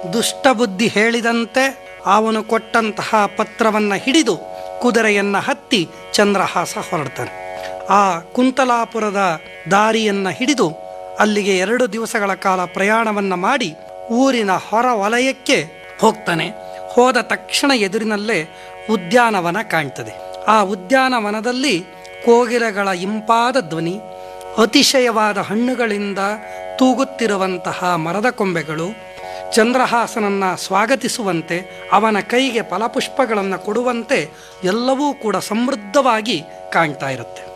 ದುಷ್ಟಬುದ್ಧಿ ಹೇಳಿದಂತೆ ಅವನು ಕೊಟ್ಟಂತಹ ಪತ್ರವನ್ನು ಹಿಡಿದು ಕುದುರೆಯನ್ನು ಹತ್ತಿ ಚಂದ್ರಹಾಸ ಹೊರಡ್ತಾನೆ ಆ ಕುಂತಲಾಪುರದ ದಾರಿಯನ್ನು ಹಿಡಿದು ಅಲ್ಲಿಗೆ ಎರಡು ದಿವಸಗಳ ಕಾಲ ಪ್ರಯಾಣವನ್ನು ಮಾಡಿ ಊರಿನ ಹೊರ ವಲಯಕ್ಕೆ ಹೋಗ್ತಾನೆ ಹೋದ ತಕ್ಷಣ ಎದುರಿನಲ್ಲೇ ಉದ್ಯಾನವನ ಕಾಣ್ತದೆ ಆ ಉದ್ಯಾನವನದಲ್ಲಿ ಕೋಗಿಲೆಗಳ ಇಂಪಾದ ಧ್ವನಿ ಅತಿಶಯವಾದ ಹಣ್ಣುಗಳಿಂದ ತೂಗುತ್ತಿರುವಂತಹ ಮರದ ಕೊಂಬೆಗಳು ಚಂದ್ರಹಾಸನನ್ನ ಸ್ವಾಗತಿಸುವಂತೆ ಅವನ ಕೈಗೆ ಫಲಪುಷ್ಪಗಳನ್ನು ಕೊಡುವಂತೆ ಎಲ್ಲವೂ ಕೂಡ ಸಮೃದ್ಧವಾಗಿ ಕಾಣ್ತಾ ಇರುತ್ತೆ